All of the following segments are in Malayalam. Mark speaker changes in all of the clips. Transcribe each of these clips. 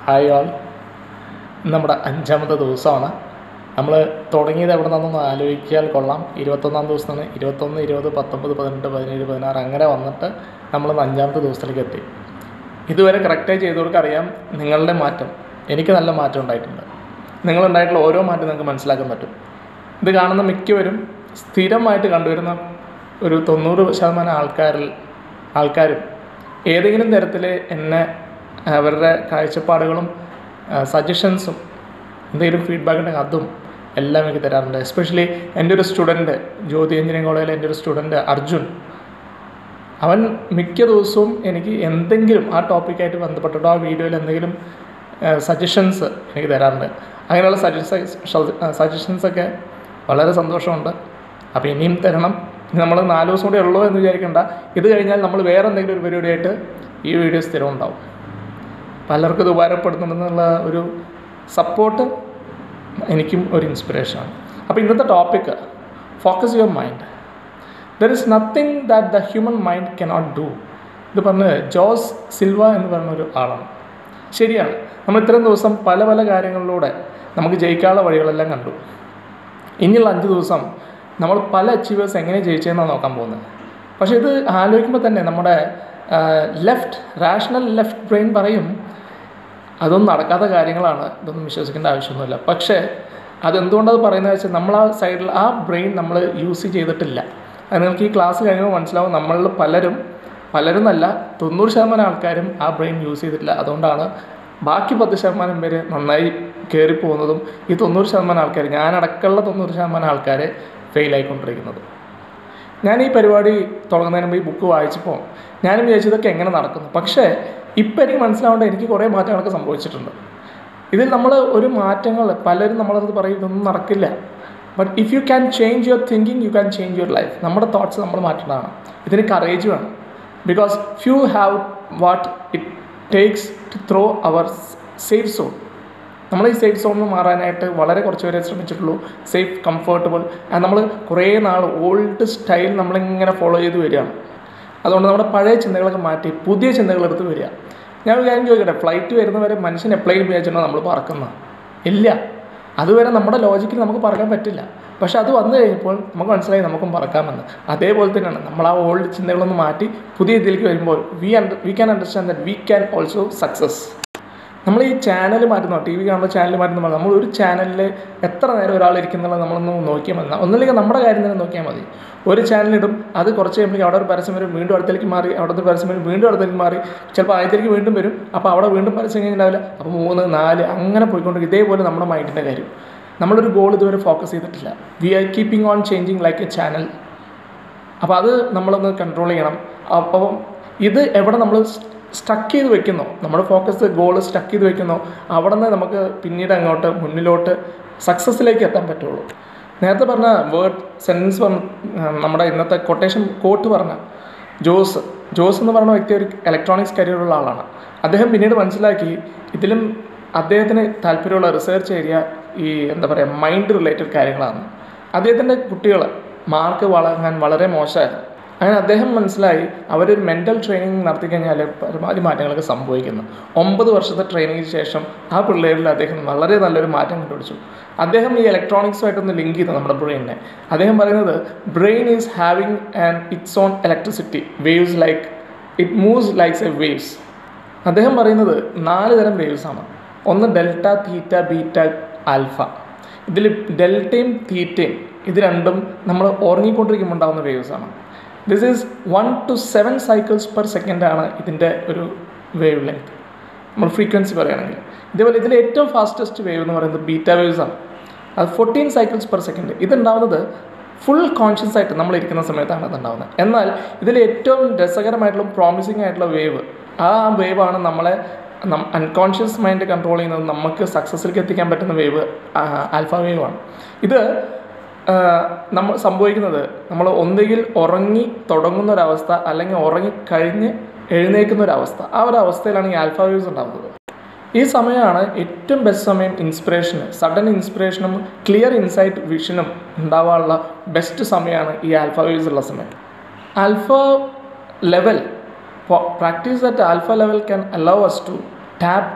Speaker 1: ഹായ് ഓൾ നമ്മുടെ അഞ്ചാമത്തെ ദിവസമാണ് നമ്മൾ തുടങ്ങിയത് എവിടെ നിന്നൊന്ന് ആലോചിക്കാൻ കൊള്ളാം ഇരുപത്തൊന്നാം ദിവസമാണ് ഇരുപത്തൊന്ന് ഇരുപത് പത്തൊമ്പത് പതിനെട്ട് പതിനേഴ് പതിനാറ് അങ്ങനെ വന്നിട്ട് നമ്മൾ അഞ്ചാമത്തെ ദിവസത്തിലേക്ക് എത്തി ഇതുവരെ കറക്റ്റായി ചെയ്തവർക്ക് അറിയാം നിങ്ങളുടെ മാറ്റം എനിക്ക് നല്ല മാറ്റം ഉണ്ടായിട്ടുണ്ട് നിങ്ങളുണ്ടായിട്ടുള്ള ഓരോ മാറ്റം നിങ്ങൾക്ക് മനസ്സിലാക്കാൻ പറ്റും ഇത് കാണുന്ന മിക്കവരും സ്ഥിരമായിട്ട് കണ്ടുവരുന്ന ഒരു തൊണ്ണൂറ് ശതമാനം ആൾക്കാരിൽ ആൾക്കാരും ഏതെങ്കിലും തരത്തിൽ എന്നെ അവരുടെ കാഴ്ചപ്പാടുകളും സജഷൻസും എന്തെങ്കിലും ഫീഡ്ബാക്ക് ഉണ്ടെങ്കിൽ അതും എല്ലാം എനിക്ക് തരാറുണ്ട് എസ്പെഷ്യലി എൻ്റെ ഒരു സ്റ്റുഡൻറ്റ് ജ്യോതി എഞ്ചിനീയറിംഗ് കോളേജിലെ എൻ്റെ ഒരു സ്റ്റുഡൻറ്റ് അർജുൻ അവൻ മിക്ക ദിവസവും എനിക്ക് എന്തെങ്കിലും ആ ടോപ്പിക്കായിട്ട് ബന്ധപ്പെട്ടിട്ടോ ആ വീഡിയോയിൽ എന്തെങ്കിലും സജഷൻസ് എനിക്ക് തരാറുണ്ട് അങ്ങനെയുള്ള സജഷൻസൊക്കെ വളരെ സന്തോഷമുണ്ട് അപ്പോൾ ഇനിയും തരണം നമ്മൾ നാല് ദിവസം കൂടെ ഉള്ളൂ എന്ന് വിചാരിക്കേണ്ട ഇത് കഴിഞ്ഞാൽ നമ്മൾ വേറെ എന്തെങ്കിലും ഒരു പരിപാടിയായിട്ട് ഈ വീഡിയോ സ്ഥിരം ഉണ്ടാവും പലർക്കും ഇത് ഉപകാരപ്പെടുന്നുണ്ടെന്നുള്ള ഒരു സപ്പോർട്ട് എനിക്കും ഒരു ഇൻസ്പിറേഷനാണ് അപ്പോൾ ഇന്നത്തെ topic focus your mind there is nothing that the human mind cannot do ഇത് പറഞ്ഞ് ജോസ് സിൽവ എന്ന് പറയുന്ന ഒരു ആളാണ് ശരിയാണ് നമ്മൾ ഇത്രയും ദിവസം പല പല കാര്യങ്ങളിലൂടെ നമുക്ക് ജയിക്കാനുള്ള വഴികളെല്ലാം കണ്ടു ഇനിയുള്ള അഞ്ച് ദിവസം നമ്മൾ പല അച്ചീവേഴ്സ് എങ്ങനെ ജയിച്ചതെന്നാണ് നോക്കാൻ പോകുന്നത് പക്ഷേ ഇത് ആലോചിക്കുമ്പോൾ തന്നെ നമ്മുടെ ലെഫ്റ്റ് റാഷണൽ ലെഫ്റ്റ് ബ്രെയിൻ പറയും അതൊന്നും നടക്കാത്ത കാര്യങ്ങളാണ് ഇതൊന്നും വിശ്വസിക്കേണ്ട ആവശ്യമൊന്നുമില്ല പക്ഷേ അതെന്തുകൊണ്ടത് പറയുന്നത് വെച്ചാൽ നമ്മൾ ആ സൈഡിൽ ആ ബ്രെയിൻ നമ്മൾ യൂസ് ചെയ്തിട്ടില്ല അത് നിങ്ങൾക്ക് ഈ ക്ലാസ് കഴിയുമ്പോൾ മനസ്സിലാവും നമ്മളിൽ പലരും പലരും എന്നല്ല തൊണ്ണൂറ് ശതമാനം ആൾക്കാരും ആ ബ്രെയിൻ യൂസ് ചെയ്തിട്ടില്ല അതുകൊണ്ടാണ് ബാക്കി പത്ത് ശതമാനം പേര് നന്നായി കയറി പോകുന്നതും ഈ തൊണ്ണൂറ് ശതമാനം ആൾക്കാർ ഞാനടക്കമുള്ള തൊണ്ണൂറ് ശതമാനം ആൾക്കാരെ ഫെയിലായിക്കൊണ്ടിരിക്കുന്നത് ഞാൻ ഈ പരിപാടി തുടങ്ങുന്നതിന് മുമ്പ് ഈ ബുക്ക് വായിച്ചപ്പോൾ ഞാനും വിചാരിച്ചു ഇതൊക്കെ എങ്ങനെ നടക്കുന്നു പക്ഷേ ഇപ്പം എനിക്ക് മനസ്സിലാവേണ്ട എനിക്ക് കുറേ മാറ്റങ്ങളൊക്കെ സംഭവിച്ചിട്ടുണ്ട് ഇതിൽ നമ്മൾ ഒരു മാറ്റങ്ങൾ പലരും നമ്മളത് പറയും ഇതൊന്നും നടക്കില്ല but if you can change your thinking you can change your life നമ്മുടെ തോട്ട്സ് നമ്മൾ മാറ്റേണ്ടതാണ് ഇതിന് കറേജ് വേണം because few have what it takes to throw our safe zone നമ്മൾ ഈ സേഫ് സോണിൽ മാറാനായിട്ട് വളരെ കുറച്ച് പേരെ ശ്രമിച്ചിട്ടുള്ളൂ സേഫ് കംഫർട്ടബിൾ നമ്മൾ കുറേ നാൾ ഓൾഡ് സ്റ്റൈൽ നമ്മളിങ്ങനെ ഫോളോ ചെയ്ത് വരികയാണ് അതുകൊണ്ട് നമ്മുടെ പഴയ ചിന്തകളൊക്കെ മാറ്റി പുതിയ ചിന്തകൾ എടുത്ത് വരിക ഞാൻ ഒരു കാര്യം ചോദിക്കട്ടെ ഫ്ലൈറ്റ് വരുന്നവരെ മനുഷ്യൻ എപ്പോഴെങ്കിലും വിചാരിച്ചിട്ടുണ്ടോ നമ്മൾ പറക്കുന്നത് ഇല്ല അതുവരെ നമ്മുടെ ലോജിക്കിൽ നമുക്ക് പറക്കാൻ പറ്റില്ല പക്ഷെ അത് വന്നു കഴിഞ്ഞപ്പോൾ നമുക്ക് മനസ്സിലായി നമുക്കും പറക്കാമെന്ന് അതേപോലെ തന്നെയാണ് നമ്മൾ ആ ഓൾഡ് ചിന്തകളൊന്ന് മാറ്റി പുതിയ ഇതിലേക്ക് വരുമ്പോൾ we under we can understand that we can also success നമ്മൾ ഈ ചാനൽ മാറ്റുന്നോ ടി വി കാണുന്ന ചാനൽ മാറ്റുന്ന നമ്മൾ ഒരു ചാനലിൽ എത്ര നേരം ഒരാൾ ഇരിക്കുന്നുള്ള നമ്മളൊന്ന് നോക്കിയാൽ മതി ഒന്നുമില്ലെങ്കിൽ നമ്മുടെ കാര്യം തന്നെ നോക്കിയാൽ മതി ഒരു ചാനലിടും അത് കുറച്ച് കഴിയുമ്പോൾ അവിടെ ഒരു പരസ്യം വരും വീണ്ടും അടുത്തേക്ക് മാറി അവിടുത്തെ പരസ്യം വരും വീണ്ടും അടുത്തേക്ക് മാറി ചിലപ്പോൾ ആദ്യത്തേക്ക് വീണ്ടും വരും അപ്പോൾ അവിടെ വീണ്ടും പരസ്യം കഴിഞ്ഞിട്ടുണ്ടാവില്ല അപ്പോൾ മൂന്ന് നാല് അങ്ങനെ പോയിക്കൊണ്ട് ഇതേപോലെ നമ്മുടെ മൈൻഡിൻ്റെ കാര്യം നമ്മളൊരു ഗോൾ ഇതുവരെ ഫോക്കസ് ചെയ്തിട്ടില്ല we are keeping on changing like a channel അപ്പോൾ അത് നമ്മളൊന്ന് കൺട്രോൾ ചെയ്യണം അപ്പം ഇത് എവിടെ നമ്മൾ സ്റ്റക്ക് ചെയ്ത് വെക്കുന്നോ നമ്മുടെ ഫോക്കസ് ഗോൾ സ്റ്റക്ക് ചെയ്ത് വെക്കുന്നോ അവിടെ നിന്ന് നമുക്ക് പിന്നീട് അങ്ങോട്ട് മുന്നിലോട്ട് സക്സസ്സിലേക്ക് എത്താൻ പറ്റുള്ളൂ നേരത്തെ പറഞ്ഞ വേർഡ് സെൻറ്റൻസ് പറഞ്ഞ നമ്മുടെ ഇന്നത്തെ കൊട്ടേഷൻ കോട്ട് പറഞ്ഞ ജോസ് ജോസ് എന്ന് പറയുന്ന വ്യക്തി ഒരു ഇലക്ട്രോണിക്സ് കരിയറുള്ള ആളാണ് അദ്ദേഹം പിന്നീട് മനസ്സിലാക്കി ഇതിലും അദ്ദേഹത്തിന് താല്പര്യമുള്ള റിസർച്ച് ഏരിയ ഈ എന്താ പറയുക മൈൻഡ് റിലേറ്റഡ് കാര്യങ്ങളാണ് അദ്ദേഹത്തിൻ്റെ കുട്ടികൾ മാർക്ക് വളരാൻ വളരെ മോശമായിരുന്നു അങ്ങനെ അദ്ദേഹം മനസ്സിലായി അവരൊരു മെൻ്റൽ ട്രെയിനിങ് നടത്തി കഴിഞ്ഞാൽ പരമാവധി മാറ്റങ്ങളൊക്കെ സംഭവിക്കുന്നു ഒമ്പത് വർഷത്തെ ട്രെയിനിങ്ങിന് ശേഷം ആ പിള്ളേരിൽ അദ്ദേഹം വളരെ നല്ലൊരു മാറ്റം കണ്ടുപിടിച്ചു അദ്ദേഹം ഈ ഇലക്ട്രോണിക്സുമായിട്ടൊന്ന് ലിങ്ക് ചെയ്തു നമ്മുടെ ബ്രെയിനിനെ അദ്ദേഹം പറയുന്നത് brain is having and it's on electricity waves like it moves likes a waves അദ്ദേഹം പറയുന്നത് നാല് തരം വേവ്സ് ആണ് ഒന്ന് ഡെൽറ്റ തീറ്റ ബീറ്റ ആൽഫ ഇതിൽ ഡെൽറ്റയും തീറ്റയും ഇത് രണ്ടും നമ്മൾ ഉറങ്ങിക്കൊണ്ടിരിക്കുമ്പോൾ ഉണ്ടാകുന്ന വേവ്സ് ആണ് this is one to seven cycles per second ആണ് ഇതിൻ്റെ ഒരു വേവ് ലെങ്ത് നമ്മൾ ഫ്രീക്വൻസി പറയുകയാണെങ്കിൽ ഇതേപോലെ ഇതിൽ ഏറ്റവും ഫാസ്റ്റസ്റ്റ് വേവ് എന്ന് പറയുന്നത് ബീറ്റ വേവ്സ് ആണ് അത് ഫോർട്ടീൻ സൈക്കിൾസ് പെർ സെക്കൻഡ് ഇതുണ്ടാവുന്നത് ഫുൾ കോൺഷ്യസ് ആയിട്ട് നമ്മൾ ഇരിക്കുന്ന സമയത്താണ് അതുണ്ടാവുന്നത് എന്നാൽ ഇതിൽ ഏറ്റവും രസകരമായിട്ടുള്ള പ്രോമിസിങ് ആയിട്ടുള്ള വേവ് ആ വേവാണ് നമ്മളെ അൺകോൺഷ്യസ് മൈൻഡ് കൺട്രോൾ ചെയ്യുന്നത് നമുക്ക് സക്സസ്സിലേക്ക് എത്തിക്കാൻ പറ്റുന്ന വേവ് ആൽഫ വേവ് ആണ് ഇത് നമ്മൾ സംഭവിക്കുന്നത് നമ്മൾ ഒന്നുകിൽ ഉറങ്ങി തുടങ്ങുന്ന ഒരവസ്ഥ അല്ലെങ്കിൽ ഉറങ്ങി കഴിഞ്ഞ് എഴുന്നേക്കുന്ന ഒരവസ്ഥ ആ ഒരു അവസ്ഥയിലാണ് ഈ ആൽഫ വേവ്സ് ഉണ്ടാകുന്നത് ഈ സമയമാണ് ഏറ്റവും ബെസ്റ്റ് സമയം ഇൻസ്പിറേഷന് സഡൻ ഇൻസ്പിറേഷനും ക്ലിയർ ഇൻസൈറ്റ് വിഷനും ഉണ്ടാവാനുള്ള ബെസ്റ്റ് സമയമാണ് ഈ ആൽഫ വേവ്സ് ഉള്ള സമയം alpha level practice at alpha level can allow us to tap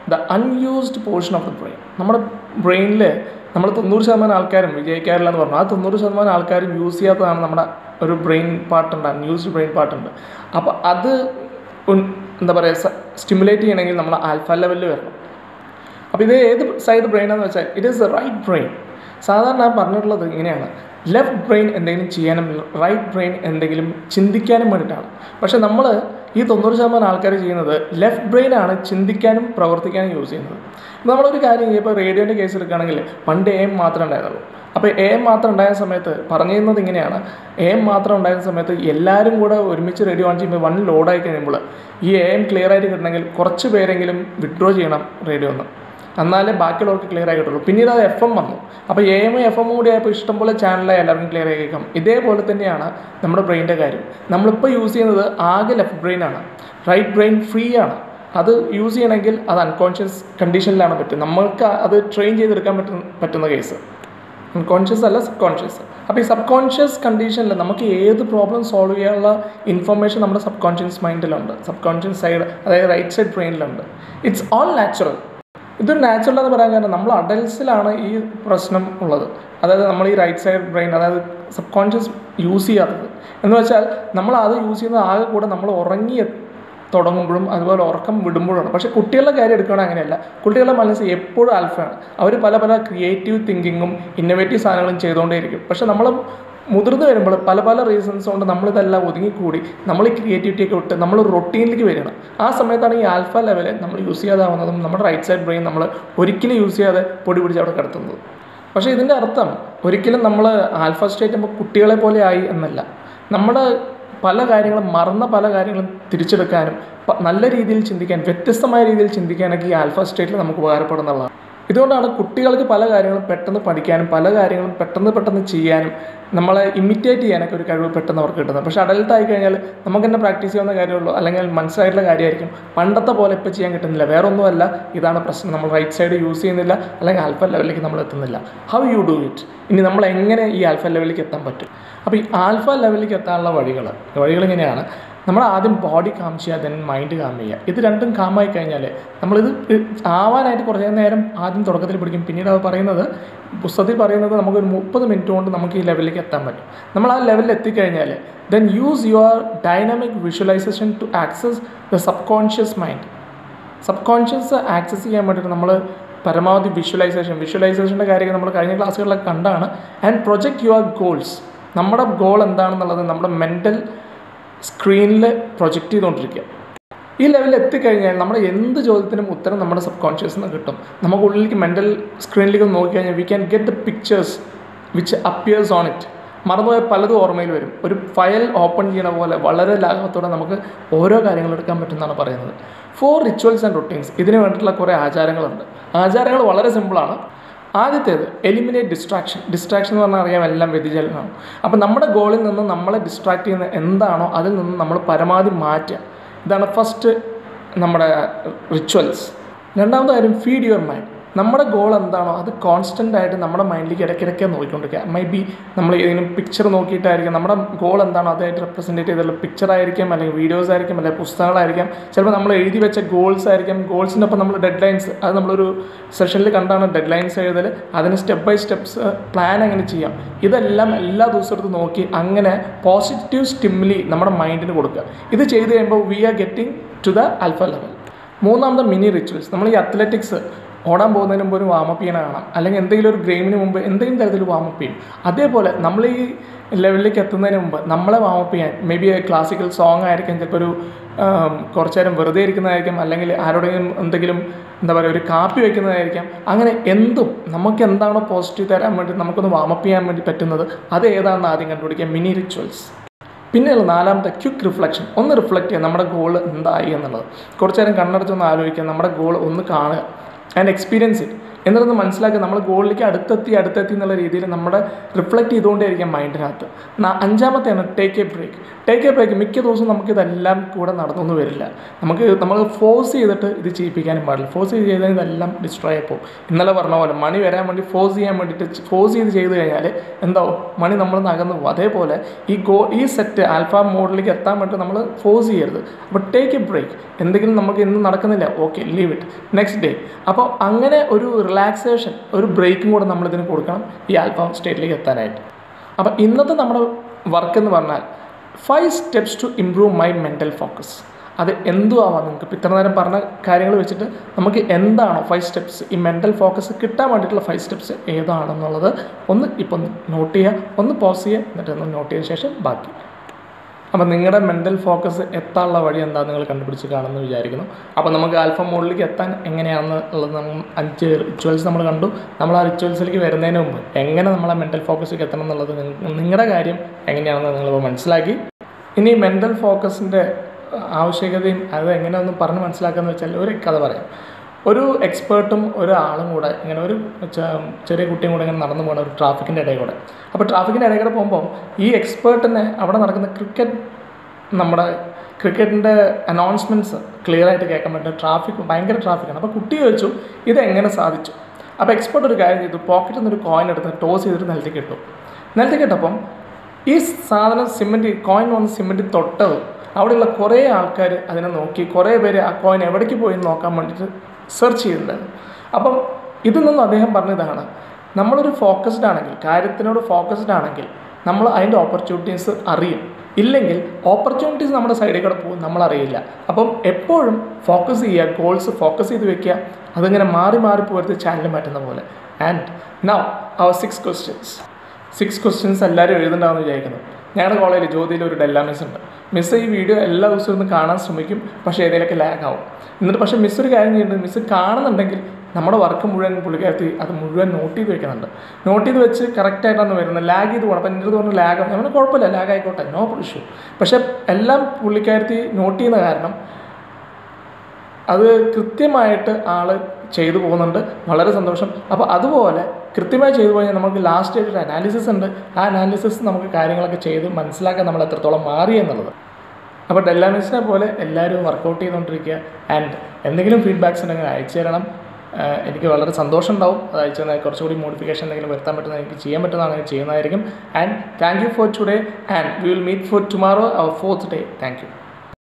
Speaker 1: the unused portion of the brain നമ്മുടെ ബ്രെയിനിൽ നമ്മൾ തൊണ്ണൂറ് ശതമാനം ആൾക്കാരും വിജയിക്കാറില്ല എന്ന് പറഞ്ഞു ആ തൊണ്ണൂറ് ശതമാനം ആൾക്കാരും യൂസ് ചെയ്യാത്തതാണ് നമ്മുടെ ഒരു ബ്രെയിൻ പാർട്ടുണ്ട് അൺയൂസ്ഡ് ബ്രെയിൻ പാർട്ടുണ്ട് അപ്പോൾ അത് ഉൻ- എന്താ പറയുക സ്റ്റിമുലേറ്റ് ചെയ്യണമെങ്കിൽ നമ്മൾ ആൽഫ ലെവലിൽ വരണം അപ്പോൾ ഇത് ഏത് സൈഡ് ബ്രെയിനാന്ന് വെച്ചാൽ it is the right brain സാധാരണ പറഞ്ഞിട്ടുള്ളത് ഇങ്ങനെയാണ് ലെഫ്റ്റ് ബ്രെയിൻ എന്തെങ്കിലും ചെയ്യാനും റൈറ്റ് ബ്രെയിൻ എന്തെങ്കിലും ചിന്തിക്കാനും വേണ്ടിയിട്ടാണ് പക്ഷേ നമ്മൾ ഈ തൊണ്ണൂറ് ശതമാനം ആൾക്കാർ ചെയ്യുന്നത് ലെഫ്റ്റ് ബ്രെയിനാണ് ചിന്തിക്കാനും പ്രവർത്തിക്കാനും യൂസ് ചെയ്യുന്നത് നമ്മളൊരു കാര്യം ഇപ്പോൾ റേഡിയോൻ്റെ കേസ് എടുക്കുകയാണെങ്കിൽ പണ്ട് എം മാത്രമേ ഉണ്ടായിരുന്നുള്ളൂ അപ്പോൾ എ എം മാത്രം ഉണ്ടായ സമയത്ത് പറഞ്ഞിരുന്നത് ഇങ്ങനെയാണ് എ എം മാത്രം ഉണ്ടായിരുന്ന സമയത്ത് എല്ലാവരും കൂടെ ഒരുമിച്ച് റേഡിയോ ഓൺ ചെയ്യുമ്പോൾ വൺ ലോഡായി കഴിയുമ്പോൾ ഈ എ എം ക്ലിയർ ആയിട്ട് കിട്ടണമെങ്കിൽ കുറച്ച് പേരെങ്കിലും വിഡ്രോ ചെയ്യണം റേഡിയോ ഒന്ന് എന്നാലേ ബാക്കിയുള്ളവർക്ക് ക്ലിയർ ആയി കിട്ടുള്ളൂ പിന്നീട് അത് എഫ് എം വന്നു അപ്പോൾ എ എം എഫ് എം കൂടി ആയപ്പോൾ ഇഷ്ടംപോലെ ചാനലായി എല്ലാവർക്കും ക്ലിയർ ആയി കേൾക്കാം ഇതേപോലെ തന്നെയാണ് നമ്മുടെ ബ്രെയിൻ്റെ കാര്യം നമ്മളിപ്പോൾ യൂസ് ചെയ്യുന്നത് ആകെ ലെഫ്റ്റ് ബ്രെയിനാണ് റൈറ്റ് ബ്രെയിൻ ഫ്രീ ആണ് അത് യൂസ് ചെയ്യണമെങ്കിൽ അത് അൺകോൺഷ്യസ് കണ്ടീഷനിലാണ് പറ്റും നമ്മൾക്ക് അത് ട്രെയിൻ ചെയ്തെടുക്കാൻ പറ്റുന്ന പറ്റുന്ന കേസ് അൺകോൺഷ്യസ് അല്ല സബ് കോൺഷ്യസ് അപ്പോൾ ഈ സബ് കോൺഷ്യസ് കണ്ടീഷനിൽ നമുക്ക് ഏത് പ്രോബ്ലം സോൾവ് ചെയ്യാനുള്ള ഇൻഫർമേഷൻ നമ്മുടെ സബ് കോൺഷ്യസ് മൈൻഡിലുണ്ട് സബ് കോൺഷ്യസ് സൈഡ് അതായത് റൈറ്റ് സൈഡ് ബ്രെയിനിലുണ്ട് ഇറ്റ്സ് ഓൾ നാച്ചുറൽ ഇതൊരു നാച്ചുറൽ എന്ന് പറയാൻ കാരണം നമ്മൾ അഡൽസിലാണ് ഈ പ്രശ്നം ഉള്ളത് അതായത് നമ്മൾ ഈ റൈറ്റ് സൈഡ് ബ്രെയിൻ അതായത് സബ് കോൺഷ്യസ് യൂസ് ചെയ്യാത്തത് എന്ന് വെച്ചാൽ നമ്മൾ അത് യൂസ് ചെയ്യുന്നത് ആകെ കൂടെ നമ്മൾ ഉറങ്ങി തുടങ്ങുമ്പോഴും അതുപോലെ ഉറക്കം വിടുമ്പോഴാണ് പക്ഷേ കുട്ടികളുടെ കാര്യം എടുക്കുകയാണെങ്കിൽ അങ്ങനെയല്ല കുട്ടികളുടെ മനസ്സ് എപ്പോഴും ആൽഫയാണ് അവർ പല പല ക്രിയേറ്റീവ് തിങ്കിങ്ങും ഇന്നോവേറ്റീവ് സാധനങ്ങളും ചെയ്തുകൊണ്ടേയിരിക്കും പക്ഷേ നമ്മൾ മുതിർന്നു വരുമ്പോൾ പല പല റീസൺസ് കൊണ്ട് നമ്മളിതെല്ലാം ഒതുങ്ങിക്കൂടി നമ്മൾ ഈ ക്രിയേറ്റിവിറ്റി ഒക്കെ വിട്ട് നമ്മൾ റൊട്ടീനിലേക്ക് വരികയാണ് ആ സമയത്താണ് ഈ ആൽഫ ലെവൽ നമ്മൾ യൂസ് ചെയ്യാതാവുന്നതും നമ്മുടെ റൈറ്റ് സൈഡ് ബ്രെയിൻ നമ്മൾ ഒരിക്കലും യൂസ് ചെയ്യാതെ പൊടി പിടിച്ച് അവിടെ കിടത്തുന്നത് പക്ഷേ ഇതിൻ്റെ അർത്ഥം ഒരിക്കലും നമ്മൾ ആൽഫ സ്റ്റേറ്റ് ആകുമ്പോൾ കുട്ടികളെ പോലെ ആയി എന്നല്ല നമ്മുടെ പല കാര്യങ്ങളും മറന്ന പല കാര്യങ്ങളും തിരിച്ചെടുക്കാനും പ- നല്ല രീതിയിൽ ചിന്തിക്കാൻ വ്യത്യസ്തമായ രീതിയിൽ ചിന്തിക്കാനൊക്കെ ഈ ആൽഫ സ്റ്റേറ്റിൽ നമുക്ക് ഉപകാരപ്പെടുന്നുള്ളതാണ് ഇതുകൊണ്ടാണ് കുട്ടികൾക്ക് പല കാര്യങ്ങളും പെട്ടെന്ന് പഠിക്കാനും പല കാര്യങ്ങളും പെട്ടെന്ന് പെട്ടെന്ന് ചെയ്യാനും നമ്മളെ ഇമിറ്റേറ്റ് ചെയ്യാനൊക്കെ ഒരു കഴിവ് പെട്ടെന്ന് അവർക്ക് കിട്ടുന്നത് പക്ഷേ അഡൽട്ട് ആയി കഴിഞ്ഞാൽ നമുക്ക് തന്നെ പ്രാക്ടീസ് ചെയ്യാവുന്ന കാര്യമുള്ളൂ അല്ലെങ്കിൽ മനസ്സിലായിട്ടുള്ള കാര്യമായിരിക്കും പണ്ടത്തെ പോലെ ഇപ്പോൾ ചെയ്യാൻ കിട്ടുന്നില്ല വേറെ ഒന്നുമല്ല ഇതാണ് പ്രശ്നം നമ്മൾ റൈറ്റ് സൈഡ് യൂസ് ചെയ്യുന്നില്ല അല്ലെങ്കിൽ ആൽഫ ലെവലിലേക്ക് നമ്മൾ എത്തുന്നില്ല ഹൗ യു ഡു ഇറ്റ് ഇനി നമ്മൾ എങ്ങനെ ഈ ആൽഫ ലെവലിലേക്ക് എത്താൻ പറ്റും അപ്പോൾ ഈ ആൽഫ ലെവലിലേക്ക് എത്താനുള്ള വഴികൾ വഴികൾ ഇങ്ങനെയാണ് നമ്മൾ ആദ്യം ബോഡി കാം ചെയ്യുക ദെൻ മൈൻഡ് കാം ചെയ്യുക ഇത് രണ്ടും കാമായി കഴിഞ്ഞാൽ നമ്മളിത് ആവാനായിട്ട് കുറേ നേരം ആദ്യം തുടക്കത്തിൽ പിടിക്കും പിന്നീട് അത് പറയുന്നത് പുസ്തകത്തിൽ പറയുന്നത് നമുക്കൊരു മുപ്പത് മിനിറ്റ് കൊണ്ട് നമുക്ക് ഈ ലെവലിലേക്ക് എത്താൻ പറ്റും നമ്മൾ ആ ലെവലിൽ എത്തിക്കഴിഞ്ഞാൽ then use your dynamic visualisation to access the subconscious mind subconscious access ചെയ്യാൻ വേണ്ടിയിട്ട് നമ്മൾ പരമാവധി വിഷ്വലൈസേഷൻ വിഷ്വലൈസേഷൻ്റെ കാര്യങ്ങൾ നമ്മൾ കഴിഞ്ഞ ക്ലാസ്സുകളിലൊക്കെ കണ്ടാണ് ആൻഡ് പ്രൊജക്റ്റ് യുവർ ഗോൾസ് നമ്മുടെ ഗോൾ എന്താണെന്നുള്ളത് നമ്മുടെ മെൻ്റൽ സ്ക്രീനിൽ പ്രൊജക്റ്റ് ചെയ്തുകൊണ്ടിരിക്കുക ഈ ലെവലിൽ എത്തിക്കഴിഞ്ഞാൽ നമ്മുടെ എന്ത് ചോദ്യത്തിനും ഉത്തരം നമ്മുടെ സബ് കോൺഷ്യസിൽ നിന്ന് കിട്ടും നമുക്ക് ഉള്ളിലേക്ക് മെൻ്റൽ സ്ക്രീനിലേക്ക് നോക്കിക്കഴിഞ്ഞാൽ we can get the pictures which appears on it മറന്നുപോയ പലതും ഓർമ്മയിൽ വരും ഒരു ഫയൽ ഓപ്പൺ ചെയ്യണ പോലെ വളരെ ലാഘവത്തോടെ നമുക്ക് ഓരോ കാര്യങ്ങൾ എടുക്കാൻ പറ്റുമെന്നാണ് പറയുന്നത് ഫോർ റിച്വൽസ് ആൻഡ് റൊട്ടീൻസ് ഇതിന് വേണ്ടിയിട്ടുള്ള കുറേ ആചാരങ്ങളുണ്ട് ആചാരങ്ങൾ വളരെ സിമ്പിളാണ് ആദ്യത്തേത് എലിമിനേറ്റ് ഡിസ്ട്രാക്ഷൻ ഡിസ്ട്രാക്ഷൻ എന്ന് പറഞ്ഞാൽ അറിയാം എല്ലാം വ്യതിചലനമാണ് അപ്പോൾ നമ്മുടെ ഗോളിൽ നിന്ന് നമ്മളെ ഡിസ്ട്രാക്ട് ചെയ്യുന്ന എന്താണോ അതിൽ നിന്ന് നമ്മൾ പരമാവധി മാറ്റുക ഇതാണ് ഫസ്റ്റ് നമ്മുടെ റിച്വൽസ് രണ്ടാമത്തെ കാര്യം ഫീഡ് യുവർ മൈൻഡ് നമ്മുടെ ഗോൾ എന്താണോ അത് കോൺസ്റ്റൻ്റ് ആയിട്ട് നമ്മുടെ മൈൻഡിലേക്ക് ഇടയ്ക്കിടയ്ക്ക് നോക്കിക്കൊണ്ടിരിക്കുക മേ ബി നമ്മൾ ഏതെങ്കിലും പിക്ചർ നോക്കിയിട്ടായിരിക്കും നമ്മുടെ ഗോൾ എന്താണോ അതായിട്ട് റെപ്രസെൻറ്റേറ്റ് ചെയ്തുള്ള പിക്ചർ ആയിരിക്കും അല്ലെങ്കിൽ വീഡിയോസ് ആയിരിക്കും അല്ലെങ്കിൽ പുസ്തകങ്ങളായിരിക്കും ചിലപ്പോൾ നമ്മൾ എഴുതി വെച്ച ഗോൾസ് ആയിരിക്കും ഗോൾസിൻ്റെ ഒപ്പം നമ്മൾ ഡെഡ് ലൈൻസ് അത് നമ്മളൊരു സെഷനിൽ കണ്ടാണ് ഡെഡ് ലൈൻസ് എഴുതൽ അതിന് സ്റ്റെപ്പ് ബൈ സ്റ്റെപ്സ് പ്ലാൻ എങ്ങനെ ചെയ്യാം ഇതെല്ലാം എല്ലാ ദിവസവും എടുത്ത് നോക്കി അങ്ങനെ പോസിറ്റീവ് സ്റ്റിമുലി നമ്മുടെ മൈൻഡിന് കൊടുക്കുക ഇത് ചെയ്ത് കഴിയുമ്പോൾ we are getting to the alpha level മൂന്നാമത്തെ മിനി റിച്വൽസ് നമ്മൾ ഈ അത്ലറ്റിക്സ് ഓടാൻ പോകുന്നതിന് മുമ്പ് ഒരു വാമപ്പ് ചെയ്യണ കാണാം അല്ലെങ്കിൽ എന്തെങ്കിലും ഒരു ഗെയിമിന് മുമ്പ് എന്തെങ്കിലും തരത്തിൽ വാമപ്പ് ചെയ്യും അതേപോലെ നമ്മൾ ഈ ലെവലിലേക്ക് എത്തുന്നതിന് മുമ്പ് നമ്മളെ വാമപ്പ് ചെയ്യാൻ മേ ബി ക്ലാസിക്കൽ സോങ് ആയിരിക്കും ചിലപ്പോൾ ഒരു ആം, കുറച്ച് നേരം വെറുതെ ഇരിക്കുന്നതായിരിക്കും അല്ലെങ്കിൽ ആരോടെങ്കിലും എന്തെങ്കിലും എന്താ പറയുക ഒരു കാപ്പി വയ്ക്കുന്നതായിരിക്കാം അങ്ങനെ എന്തും നമുക്ക് എന്താണോ പോസിറ്റീവ് തരാൻ വേണ്ടി നമുക്കൊന്ന് വാമപ്പ് ചെയ്യാൻ വേണ്ടി പറ്റുന്നത് അത് ഏതാണെന്ന് ആദ്യം കണ്ടുപിടിക്കുക മിനി റിച്വൽസ് പിന്നെയുള്ള നാലാമത്തെ ക്വിക്ക് റിഫ്ലക്ഷൻ ഒന്ന് റിഫ്ലക്റ്റ് ചെയ്യുക നമ്മുടെ ഗോൾ എന്തായി എന്നുള്ളത് കുറച്ച് നേരം കണ്ണടച്ചൊന്ന് ആലോചിക്കുക നമ്മുടെ ഗോൾ ഒന്ന് കാണുക ആൻഡ് എക്സ്പീരിയൻസ് ഇറ്റ് എന്നിട്ടൊന്ന് മനസ്സിലാക്കുക നമ്മൾ ഗോളിലേക്ക് അടുത്തെത്തി അടുത്തെത്തി എന്നുള്ള രീതിയിൽ നമ്മുടെ റിഫ്ലക്റ്റ് ചെയ്തുകൊണ്ടേയിരിക്കാം മൈൻഡിനകത്ത് ന- അഞ്ചാമത്തെയാണ് take a break take a break മിക്ക ദിവസവും നമുക്കിതെല്ലാം കൂടെ നടന്നൊന്നും വരില്ല നമുക്ക് നമ്മൾ ഫോഴ്സ് ചെയ്തിട്ട് ഇത് ചെയ്യിപ്പിക്കാനും പാടില്ല ഫോഴ്സ് ചെയ്ത് ചെയ്താൽ ഇതെല്ലാം ഡിസ്ട്രോയ് ആയിപ്പോവും ഇന്നലെ പറഞ്ഞ പോലെ മണി വരാൻ വേണ്ടി ഫോഴ്സ് ചെയ്യാൻ വേണ്ടിയിട്ട് ഫോഴ്സ് ചെയ്ത് ചെയ്ത് കഴിഞ്ഞാൽ എന്താവും മണി നമ്മൾ നകന്നു പോകും അതേപോലെ ഈ ഗോ ഈ സെറ്റ് ആൽഫ മോഡിലേക്ക് എത്താൻ വേണ്ടി നമ്മൾ ഫോഴ്സ് ചെയ്യരുത് അപ്പോൾ ടേക്ക് എ ബ്രേക്ക് എന്തെങ്കിലും നമുക്ക് ഇന്ന് നടക്കുന്നില്ല okay leave it next day അപ്പോൾ അങ്ങനെ ഒരു റിലാക്സേഷൻ ഒരു ബ്രേക്കും കൂടെ നമ്മളിതിന് കൊടുക്കണം ഈ ആൽഫ സ്റ്റേറ്റിലേക്ക് എത്താനായിട്ട് അപ്പോൾ ഇന്നത്തെ നമ്മുടെ വർക്ക് എന്ന് പറഞ്ഞാൽ five steps to improve my mental focus അത് എന്തും ആവാം നിങ്ങൾക്ക് ഇപ്പം ഇത്ര നേരം പറഞ്ഞ കാര്യങ്ങൾ വെച്ചിട്ട് നമുക്ക് എന്താണോ ഫൈവ് സ്റ്റെപ്സ് ഈ മെൻ്റൽ ഫോക്കസ് കിട്ടാൻ വേണ്ടിയിട്ടുള്ള ഫൈവ് സ്റ്റെപ്സ് ഏതാണെന്നുള്ളത് ഒന്ന് ഇപ്പം നോട്ട് ചെയ്യുക ഒന്ന് പോസ് ചെയ്യുക എന്നിട്ട് ഒന്ന് നോട്ട് ചെയ്ത ശേഷം ബാക്കി അപ്പം നിങ്ങളുടെ മെൻ്റൽ ഫോക്കസ് എത്താനുള്ള വഴി എന്താണെന്ന് നിങ്ങൾ കണ്ടുപിടിച്ച് കാണുമെന്ന് വിചാരിക്കുന്നു അപ്പോൾ നമുക്ക് ആൽഫ മോഡിലേക്ക് എത്താൻ എങ്ങനെയാണെന്നുള്ളത് നമ്മൾ അഞ്ച് റിച്വൽസ് നമ്മൾ കണ്ടു നമ്മൾ ആ റിച്വൽസിലേക്ക് വരുന്നതിന് മുമ്പ് എങ്ങനെ നമ്മളെ മെൻ്റൽ ഫോക്കസിലേക്ക് എത്തണം എന്നുള്ളത് നിങ്ങ- നിങ്ങളുടെ കാര്യം എങ്ങനെയാണെന്ന് നിങ്ങളിപ്പോൾ മനസ്സിലാക്കി ഇനി മെൻ്റൽ ഫോക്കസിൻ്റെ ആവശ്യകതയും അത് എങ്ങനെയൊന്ന് പറഞ്ഞ് മനസ്സിലാക്കാന്ന് വെച്ചാൽ ഒരു കഥ പറയാം ഒരു എക്സ്പേർട്ടും ഒരാളും കൂടെ ഇങ്ങനെ ഒരു ചെ- ചെറിയ കുട്ടിയും കൂടെ ഇങ്ങനെ നടന്നു പോകുന്ന ഒരു ട്രാഫിക്കിൻ്റെ ഇടയിൽ കൂടെ അപ്പോൾ ട്രാഫിക്കിൻ്റെ ഇടയിൽ കൂടെ പോകുമ്പോൾ ഈ എക്സ്പേർട്ടിനെ അവിടെ നടക്കുന്ന ക്രിക്കറ്റ് നമ്മുടെ ക്രിക്കറ്റിൻ്റെ അനൗൺസ്മെൻറ്റ്സ് ക്ലിയർ ആയിട്ട് കേൾക്കാൻ പറ്റും ട്രാഫിക് ഭയങ്കര ട്രാഫിക്കാണ് അപ്പോൾ കുട്ടി ചോദിച്ചു ഇത് എങ്ങനെ സാധിച്ചു അപ്പോൾ എക്സ്പേർട്ട് ഒരു കാര്യം ചെയ്തു പോക്കറ്റിൽ നിന്ന് ഒരു കോയിൻ എടുത്ത് ടോസ് ചെയ്തിട്ട് നിലത്തേക്ക് ഇട്ടു നിലത്തേക്ക് ഇട്ടപ്പം ഈ സാധനം സിമെൻറ്റ് കോയിൻ വന്ന് സിമെൻറ്റ് തൊട്ടതും അവിടെയുള്ള കുറേ ആൾക്കാർ അതിനെ നോക്കി കുറേ പേര് ആ കോയിൻ എവിടേക്ക് പോയി എന്ന് നോക്കാൻ വേണ്ടിയിട്ട് സെർച്ച് ചെയ്തിട്ടുണ്ടായിരുന്നു അപ്പം ഇതിൽ നിന്നും അദ്ദേഹം പറഞ്ഞതാണ് നമ്മളൊരു ഫോക്കസ്ഡ് ആണെങ്കിൽ കാര്യത്തിനോട് ഫോക്കസ്ഡ് ആണെങ്കിൽ നമ്മൾ അതിൻ്റെ ഓപ്പർച്യൂണിറ്റീസ് അറിയും ഇല്ലെങ്കിൽ ഓപ്പർച്യൂണിറ്റീസ് നമ്മുടെ സൈഡിൽ കൂടെ പോകും നമ്മൾ അറിയില്ല അപ്പം എപ്പോഴും ഫോക്കസ് ചെയ്യുക ഗോൾസ് ഫോക്കസ് ചെയ്ത് വെക്കുക അതിങ്ങനെ മാറി മാറി പോരുത് ചാനൽ മാറ്റുന്ന പോലെ and now our six questions six questions എല്ലാവരും എഴുതണ്ടാവുമെന്ന് വിചാരിക്കുന്നു ഞങ്ങളുടെ കോളേജിൽ ജ്യോതിയിൽ ഒരു ഡെല്ല മിസ് ഉണ്ട് മിസ് ഈ വീഡിയോ എല്ലാ ദിവസവും ഒന്ന് കാണാൻ ശ്രമിക്കും പക്ഷേ ഏതെങ്കിലുമൊക്കെ ലാഗ് ആവും എന്നിട്ട് പക്ഷേ മിസ് ഒരു കാര്യം ചെയ്യുന്നുണ്ട് മിസ് കാണുന്നുണ്ടെങ്കിൽ നമ്മുടെ വർക്ക് മുഴുവൻ പുള്ളിക്കാരത്തി അത് മുഴുവൻ നോട്ട് ചെയ്ത് വെക്കുന്നുണ്ട് നോട്ട് ചെയ്ത് വെച്ച് കറക്റ്റായിട്ടാണ് വരുന്നത് ലാഗ് ചെയ്ത് പോകണം അപ്പം എൻ്റെ അടുത്ത് പറഞ്ഞു ലാഗ് അങ്ങനെ കുഴപ്പമില്ല ലാഗ് ആയിക്കോട്ടെ നോ ഇഷ്യൂ പക്ഷേ എല്ലാം പുള്ളിക്കാരത്തി നോട്ട് ചെയ്യുന്ന കാരണം അത് കൃത്യമായിട്ട് ആൾ ചെയ്തു പോകുന്നുണ്ട് വളരെ സന്തോഷം അപ്പോൾ അതുപോലെ കൃത്യമായി ചെയ്തു കഴിഞ്ഞാൽ നമുക്ക് ലാസ്റ്റ് ആയിട്ട് ഒരു അനാലിസിസ് ഉണ്ട് ആ അനാലിസിസ് നമുക്ക് കാര്യങ്ങളൊക്കെ ചെയ്ത് മനസ്സിലാക്കാൻ നമ്മൾ എത്രത്തോളം മാറി എന്നുള്ളത് അപ്പോൾ ഡെല്ലാമിസിനെ പോലെ എല്ലാവരും വർക്കൗട്ട് ചെയ്തുകൊണ്ടിരിക്കുക ആൻഡ് എന്തെങ്കിലും ഫീഡ്ബാക്സ് ഉണ്ടെങ്കിൽ അയച്ചു തരണം ആഹ് എനിക്ക് വളരെ സന്തോഷം ഉണ്ടാവും അത് അയച്ചു തന്നാൽ കുറച്ചുകൂടി മോഡിഫിക്കേഷൻ എന്തെങ്കിലും വരുത്താൻ പറ്റുന്ന എനിക്ക് ചെയ്യാൻ പറ്റുന്നതാണെങ്കിൽ ചെയ്യുന്നതായിരിക്കും and thank you for today and we will meet for tomorrow our fourth day thank U